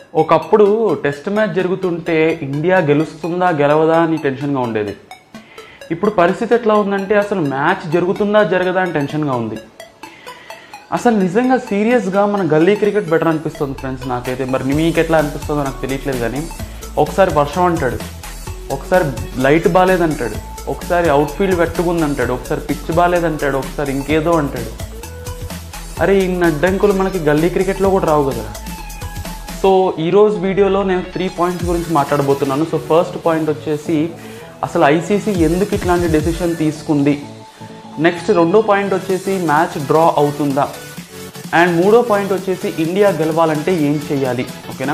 ఒకప్పుడు test match జరుగుతుంటే India గెలుస్తుందా గెలవదా అని టెన్షన్గా ఉండేది ఇప్పుడు పరిస్థితి ఎట్లా ఉందంటే అసలు మ్యాచ్ జరుగుతుందా జరగదా అని టెన్షన్గా ఉంది అసలు నిజంగా సీరియస్గా మన గల్లీ క్రికెట్ బెటర్ అనిపిస్తుంది ఫ్రెండ్స్ నాకైతే మరి మీకు ఎట్లా అనిపిస్తుందో నాకు తెలియట్లేదు కానీ ఒకసారి వర్షం అంటాడు ఒకసారి లైట్ బాగాలేదంటాడు ఒకసారి అవుట్ ఫీల్డ్ పెట్టుకుందంటాడు ఒకసారి పిచ్ బాగాలేదంటాడు ఒకసారి ఇంకేదో అంటాడు అరే ఈ అడ్డంకులు మనకి గల్లీ క్రికెట్లో కూడా రావు కదా సో ఈరోజు వీడియోలో నేను త్రీ పాయింట్స్ గురించి మాట్లాడబోతున్నాను సో ఫస్ట్ పాయింట్ వచ్చేసి అసలు ఐసీసీ ఎందుకు ఇట్లాంటి డెసిషన్ తీసుకుంది నెక్స్ట్ రెండో పాయింట్ వచ్చేసి మ్యాచ్ డ్రా అవుతుందా అండ్ మూడో పాయింట్ వచ్చేసి ఇండియా గెలవాలంటే ఏం చేయాలి ఓకేనా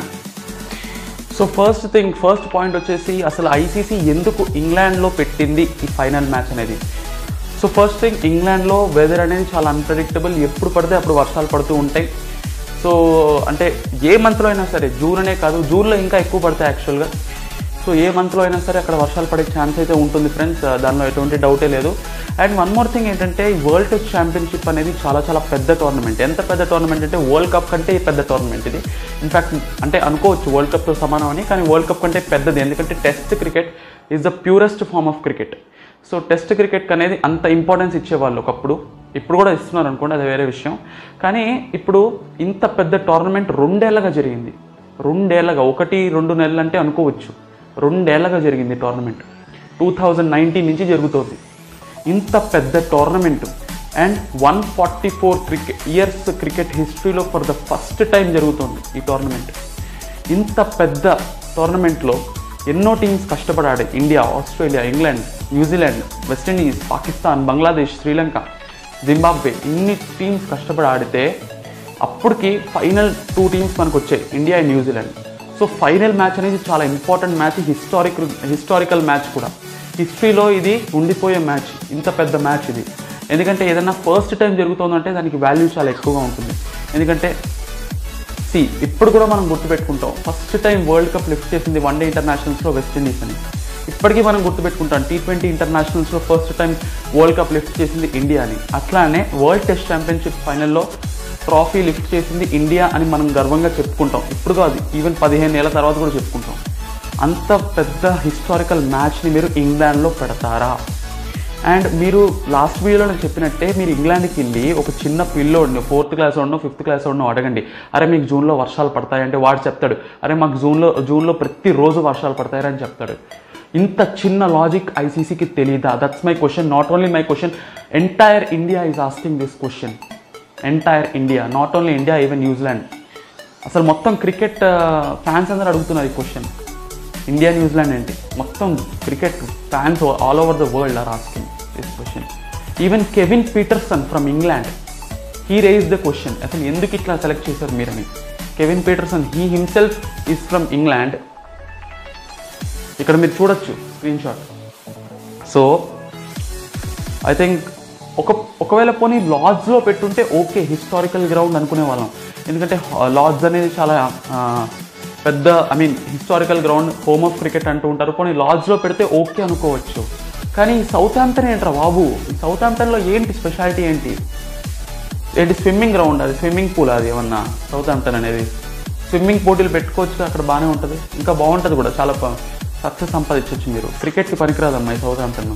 so first thing first point వచ్చేసి అసలు ఐసీసీ ఎందుకు ఇంగ్లాండ్లో పెట్టింది ఈ ఫైనల్ మ్యాచ్ అనేది సో ఫస్ట్ థింగ్ ఇంగ్లాండ్లో వెదర్ అనేది చాలా అన్ప్రెడిక్టబుల్ ఎప్పుడు పడితే అప్పుడు వర్షాలు పడుతూ ఉంటాయి సో అంటే ఏ మంత్లో అయినా సరే జూన్ అనే కాదు జూన్లో ఇంకా ఎక్కువ పడతాయి యాక్చువల్గా సో ఏ మంత్లో అయినా సరే అక్కడ వర్షాలు పడే ఛాన్స్ అయితే ఉంటుంది ఫ్రెండ్స్ దానిలో ఎటువంటి డౌటే లేదు అండ్ వన్ మోర్ థింగ్ ఏంటంటే ఈ వరల్డ్ టెస్ట్ ఛాంపియన్షిప్ అనేది చాలా చాలా పెద్ద టోర్నమెంట్ ఎంత పెద్ద టోర్నమెంట్ అంటే వరల్డ్ కప్ కంటే పెద్ద టోర్నమెంట్ ఇది ఇన్ఫాక్ట్ అంటే అనుకోవచ్చు వరల్డ్ కప్తో సమానం అని కానీ వరల్డ్ కప్ కంటే పెద్దది ఎందుకంటే test cricket is the purest form of cricket so test cricket అనేది అంత ఇంపార్టెన్స్ ఇచ్చేవాళ్ళు ఒకప్పుడు ఇప్పుడు కూడా ఇస్తున్నారు అనుకోండి అది వేరే విషయం కానీ ఇప్పుడు ఇంత పెద్ద టోర్నమెంట్ రెండేళ్లగా జరిగింది రెండేళ్లగా ఒకటి రెండు నెలలు అంటే అనుకోవచ్చు రెండేళ్లగా జరిగింది టోర్నమెంట్ టూ థౌజండ్ నైన్టీన్ నుంచి జరుగుతోంది ఇంత పెద్ద tournament and one forty four cricket years క్రికెట్ హిస్టరీలో ఫర్ ద ఫస్ట్ టైం జరుగుతోంది ఈ టోర్నమెంట్ ఇంత పెద్ద టోర్నమెంట్లో ఎన్నో టీమ్స్ కష్టపడాడు India Australia England New Zealand West Indies Pakistan Bangladesh Sri Lanka Zimbabwe ఇన్ని టీమ్స్ కష్టపడి ఆడితే అప్పటికి ఫైనల్ టూ టీమ్స్ మనకు వచ్చాయి India and New Zealand so final match అనేది చాలా important match historic historical match కూడా హిస్టరీలో ఇది ఉండిపోయే మ్యాచ్ ఇంత పెద్ద మ్యాచ్ ఇది ఎందుకంటే ఏదైనా ఫస్ట్ టైం జరుగుతుందంటే దానికి వాల్యూ చాలా ఎక్కువగా ఉంటుంది ఎందుకంటే సి ఇప్పుడు కూడా మనం గుర్తుపెట్టుకుంటాం first time world cup lift చేసింది వన్ డే ఇంటర్నేషనల్స్లో వెస్టిండీస్ అని ఇప్పటికీ మనం గుర్తుపెట్టుకుంటాం టీ ట్వంటీ ఇంటర్నేషనల్స్లో first time world cup lift చేసింది ఇండియా అని అట్లానే వరల్డ్ టెస్ట్ ఛాంపియన్షిప్ ఫైనల్లో ట్రాఫీ లిఫ్ట్ చేసింది ఇండియా అని మనం గర్వంగా చెప్పుకుంటాం ఇప్పుడు కాదు ఈవెన్ పదిహేను ఏళ్ళ తర్వాత కూడా చెప్పుకుంటాం అంత పెద్ద హిస్టారికల్ మ్యాచ్ని మీరు ఇంగ్లాండ్లో పెడతారా అండ్ మీరు లాస్ట్ వీడియోలో నేను చెప్పినట్టే మీరు ఇంగ్లాండ్కి వెళ్ళి ఒక చిన్న పిల్లోడిని ఫోర్త్ క్లాస్ వాడినో ఫిఫ్త్ క్లాస్ వాడినో అడగండి అరే మీకు జూన్లో వర్షాలు పడతాయంటే వాడు చెప్తాడు అరే మాకు జూన్లో జూన్లో ప్రతిరోజు వర్షాలు పడతాయని చెప్తాడు ఇంత చిన్న లాజిక్ ఐసీసీకి తెలియదా that's my question not only my question entire India is asking this question entire India not only India even New Zealand అసలు మొత్తం క్రికెట్ ఫ్యాన్స్ అందరూ అడుగుతున్నారు ఈ క్వశ్చన్ ఇండియా న్యూజిలాండ్ ఏంటి మొత్తం cricket fans all over the world are asking this question even Kevin Pietersen from England he raise the question అసలు ఎందుకు ఇట్లా సెలెక్ట్ చేశారు మీరని Kevin Pietersen he himself is from England ఇక్కడ మీరు చూడొచ్చు screen shot so I think ఒక ఒకవేళ పోనీ లాడ్జ్లో పెట్టుంటే ఓకే హిస్టారికల్ గ్రౌండ్ అనుకునే వాళ్ళం ఎందుకంటే లాడ్జ్ అనేది చాలా ఆ, పెద్ద I mean historical ground home of cricket అంటూ ఉంటారు పోనీ లాడ్జ్లో పెడితే ఓకే అనుకోవచ్చు కానీ సౌత్ ఆంప్టన్ ఏంట్రా బాబు ఈ సౌత్ ఆంప్టన్లో ఏంటి స్పెషాలిటీ ఏంటి ఏంటి స్విమ్మింగ్ గ్రౌండ్ అది స్విమ్మింగ్ పూల్ అది ఏమన్నా సౌత్ ఆంప్టన్ అనేది స్విమ్మింగ్ పోటీలు పెట్టుకోవచ్చు అక్కడ బాగానే ఉంటుంది ఇంకా బాగుంటుంది కూడా చాలా సక్సెస్ సంపాదించవచ్చు మీరు క్రికెట్కి పనికిరాదమ్మా ఈ సౌత్ ఆంప్టన్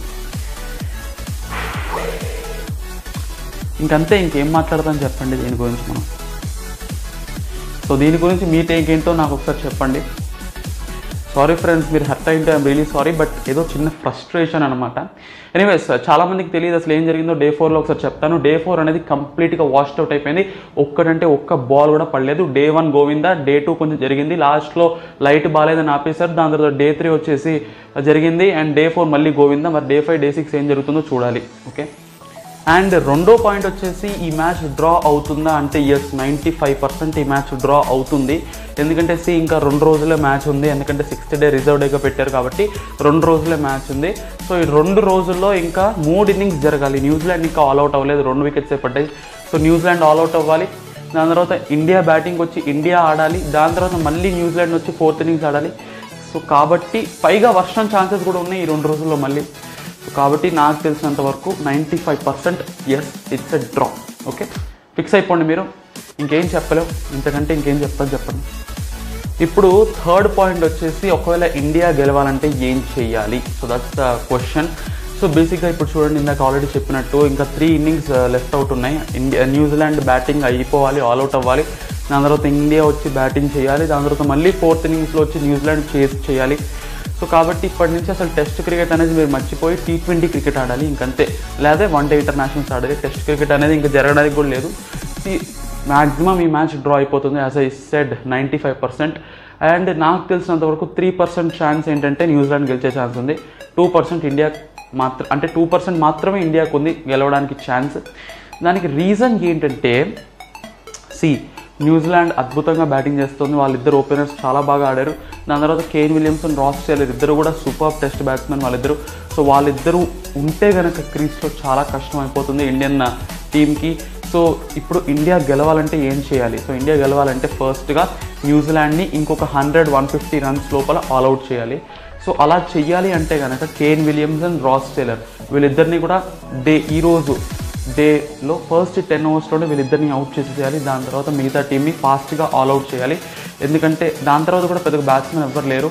ఇంకంతే ఇంకేం మాట్లాడదాం చెప్పండి దీని గురించి మనం సో దీని గురించి మీ టేక్ ఏంటో నాకు ఒకసారి చెప్పండి సారీ ఫ్రెండ్స్ మీరు హర్ట్ అయింటే ఐమ్ రియలీ సారీ బట్ ఏదో చిన్న ఫ్రస్ట్రేషన్ అనమాట ఎనీవేస్ చాలామందికి తెలియదు అసలు ఏం జరిగిందో డే ఫోర్లో ఒకసారి చెప్తాను డే ఫోర్ అనేది కంప్లీట్గా వాష్డ్ అవుట్ అయిపోయింది ఒక్కడంటే ఒక్క బాల్ కూడా పడలేదు day one Govinda day two కొంచెం జరిగింది లాస్ట్లో లైట్ బాగాలేదని ఆపేశారు దాని తర్వాత డే త్రీ వచ్చేసి జరిగింది అండ్ డే ఫోర్ మళ్ళీ గోవిందా మరి డే ఫైవ్ డే సిక్స్ ఏం జరుగుతుందో చూడాలి ఓకే అండ్ రెండో పాయింట్ వచ్చేసి ఈ మ్యాచ్ డ్రా అవుతుందా అంటే ఎస్ నైంటీ ఫైవ్ పర్సెంట్ ఈ మ్యాచ్ డ్రా అవుతుంది ఎందుకంటే సి ఇంకా రెండు రోజులే మ్యాచ్ ఉంది ఎందుకంటే సిక్స్త్ డే రిజర్వ్ డేగా పెట్టారు కాబట్టి రెండు రోజులే మ్యాచ్ ఉంది సో ఈ రెండు రోజుల్లో ఇంకా మూడు ఇన్నింగ్స్ జరగాలి న్యూజిలాండ్ ఇంకా ఆల్ అవుట్ అవ్వలేదు రెండు వికెట్సే పడ్డాయి సో న్యూజిలాండ్ ఆల్ అవుట్ అవ్వాలి దాని తర్వాత ఇండియా బ్యాటింగ్ వచ్చి ఇండియా ఆడాలి దాని తర్వాత మళ్ళీ న్యూజిలాండ్ వచ్చి ఫోర్త్ ఇన్నింగ్స్ ఆడాలి సో కాబట్టి పైగా వర్షం ఛాన్సెస్ కూడా ఉన్నాయి ఈ రెండు రోజుల్లో మళ్ళీ సో కాబట్టి నాకు తెలిసినంత వరకు ninety five percent yes it's a draw okay fix అయిపోండి మీరు ఇంకేం చెప్పలేవు ఇంతకంటే ఇంకేం చెప్తాను చెప్పండి ఇప్పుడు థర్డ్ పాయింట్ వచ్చేసి ఒకవేళ ఇండియా గెలవాలంటే ఏం చేయాలి so that's the question so బేసిక్గా ఇప్పుడు చూడండి ఇందాక ఆల్రెడీ చెప్పినట్టు ఇంకా త్రీ ఇన్నింగ్స్ లెఫ్ట్ అవుట్ ఉన్నాయి ఇండియా న్యూజిలాండ్ బ్యాటింగ్ అయిపోవాలి ఆల్అవుట్ అవ్వాలి దాని తర్వాత ఇండియా వచ్చి బ్యాటింగ్ చేయాలి దాని తర్వాత మళ్ళీ ఫోర్త్ ఇన్నింగ్స్లో వచ్చి న్యూజిలాండ్ చేస్ చేయాలి సో కాబట్టి ఇప్పటి నుంచి అసలు టెస్ట్ క్రికెట్ అనేది మీరు మర్చిపోయి టీ ట్వంటీ క్రికెట్ ఆడాలి ఇంకంతే లేదా వన్ డే ఇంటర్నేషనల్స్ ఆడాలి టెస్ట్ క్రికెట్ అనేది ఇంకా జరగడానికి కూడా లేదు మ్యాక్సిమం ఈ మ్యాచ్ డ్రా అయిపోతుంది as I said ninety five percent and నాకు తెలిసినంత వరకు త్రీ పర్సెంట్ ఛాన్స్ ఏంటంటే న్యూజిలాండ్ గెలిచే ఛాన్స్ ఉంది టూ పర్సెంట్ ఇండియా మాత్రం అంటే టూ పర్సెంట్ మాత్రమే ఇండియాకు ఉంది గెలవడానికి ఛాన్స్ దానికి రీజన్ ఏంటంటే సి న్యూజిలాండ్ అద్భుతంగా బ్యాటింగ్ చేస్తుంది వాళ్ళిద్దరు ఓపెనర్స్ చాలా బాగా ఆడారు దాని తర్వాత కేన్ విలియమ్సన్ రాస్ టేలర్ ఇద్దరు కూడా సూపర్ టెస్ట్ బ్యాట్స్మెన్ వాళ్ళిద్దరు సో వాళ్ళిద్దరూ ఉంటే కనుక క్రీస్లో చాలా కష్టం అయిపోతుంది ఇండియన్ టీంకి సో ఇప్పుడు ఇండియా గెలవాలంటే ఏం చేయాలి సో ఇండియా గెలవాలంటే ఫస్ట్గా న్యూజిలాండ్ని ఇంకొక హండ్రెడ్ వన్ ఫిఫ్టీ రన్స్ లోపల ఆల్అవుట్ చేయాలి సో అలా చెయ్యాలి అంటే కనుక కేన్ విలియమ్సన్ రాస్ టేలర్ వీళ్ళిద్దరిని కూడా డే ఈరోజు డేలో ఫస్ట్ టెన్ ఓవర్స్లోనే వీళ్ళిద్దరిని అవుట్ చేసేయాలి దాని తర్వాత మిగతా టీంని ఫాస్ట్గా ఆల్అవుట్ చేయాలి ఎందుకంటే దాని తర్వాత కూడా పెద్దగా బ్యాట్స్మెన్ ఎవ్వరు లేరు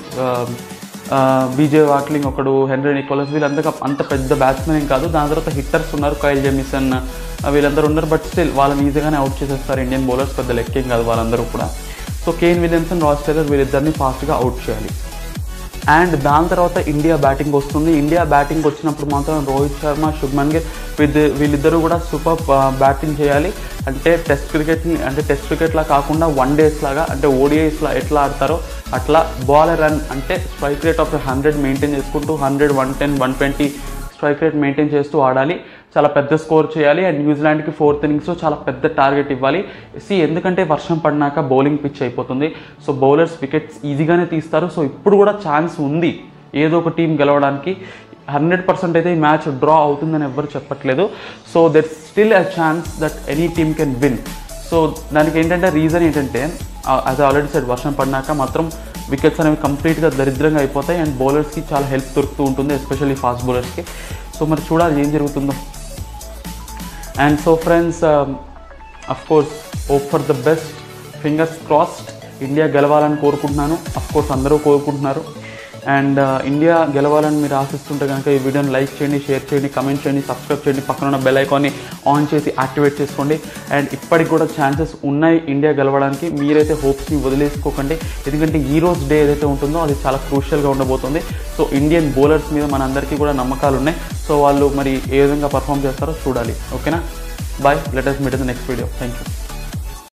బీజే వాట్లింగ్ ఒకడు హెన్రీ నికోలస్ వీళ్ళందరూ అంత పెద్ద బ్యాట్స్మెన్ ఏం కాదు దాని తర్వాత హిట్టర్స్ ఉన్నారు కైల్ జెమిసన్ వీళ్ళందరూ ఉన్నారు బట్ స్టిల్ వాళ్ళని ఈజీగానే అవుట్ చేసేస్తారు ఇండియన్ బౌలర్స్ పెద్ద లెక్కేం కాదు వాళ్ళందరూ కూడా so Kane Williamson Ross Taylor వీళ్ళిద్దరిని ఫాస్ట్గా అవుట్ చేయాలి అండ్ దాని తర్వాత ఇండియా బ్యాటింగ్ వస్తుంది ఇండియా బ్యాటింగ్ వచ్చినప్పుడు మాత్రం రోహిత్ శర్మ శుభ్మన్ గిల్ విత్ వీళ్ళిద్దరూ కూడా సూపర్ బ్యాటింగ్ చేయాలి అంటే టెస్ట్ క్రికెట్ని అంటే టెస్ట్ క్రికెట్లా కాకుండా వన్ డేస్ లాగా అంటే ఓడిఐస్లా ఎట్లా ఆడతారో అట్లా బాల్ రన్ అంటే strike rate of hundred maintain చేసుకుంటూ hundred one ten one twenty strike rate maintain చేస్తూ ఆడాలి చాలా పెద్ద స్కోర్ చేయాలి అండ్ న్యూజిలాండ్కి ఫోర్త్ ఇన్నింగ్స్లో చాలా పెద్ద టార్గెట్ ఇవ్వాలి సి ఎందుకంటే వర్షం పడినాక బౌలింగ్ పిచ్ అయిపోతుంది సో బౌలర్స్ వికెట్స్ ఈజీగానే తీస్తారు సో ఇప్పుడు కూడా ఛాన్స్ ఉంది ఏదో ఒక టీం గెలవడానికి హండ్రెడ్ పర్సెంట్ అయితే ఈ మ్యాచ్ డ్రా అవుతుందని ఎవ్వరు చెప్పట్లేదు so that still a chance that any team can win so దానికి ఏంటంటే రీజన్ ఏంటంటే అది ఆల్రెడీ సైడ్ వర్షం పడినాక మాత్రం వికెట్స్ అనేవి కంప్లీట్గా దరిద్రంగా అయిపోతాయి అండ్ బౌలర్స్కి చాలా హెల్ప్ దొరుకుతూ ఉంటుంది ఎస్పెషల్లీ ఫాస్ట్ బౌలర్స్కి సో మరి చూడాలి ఏం జరుగుతుందో and so friends of course hope for the best fingers crossed India గెలవాలని కోరుకుంటున్నాను అఫ్ కోర్స్ అందరూ కోరుకుంటున్నారు అండ్ ఇండియా గెలవాలని మీరు ఆశిస్తుంటే కనుక ఈ వీడియోని లైక్ చేయండి షేర్ చేయండి కమెంట్ చేయండి సబ్స్క్రైబ్ చేయండి పక్కన ఉన్న బెల్ ఐకాన్ని ఆన్ చేసి యాక్టివేట్ చేసుకోండి అండ్ ఇప్పటికి కూడా ఛాన్సెస్ ఉన్నాయి ఇండియా గెలవడానికి మీరైతే హోప్స్ని వదిలేసుకోకండి ఎందుకంటే ఈ రోజు డే ఏదైతే ఉంటుందో అది చాలా క్రూషియల్గా ఉండబోతుంది సో ఇండియన్ బౌలర్స్ మీద మనందరికీ కూడా నమ్మకాలు ఉన్నాయి సో వాళ్ళు మరి ఏ విధంగా పర్ఫామ్ చేస్తారో చూడాలి ఓకేనా bye laters meet in the next video thank you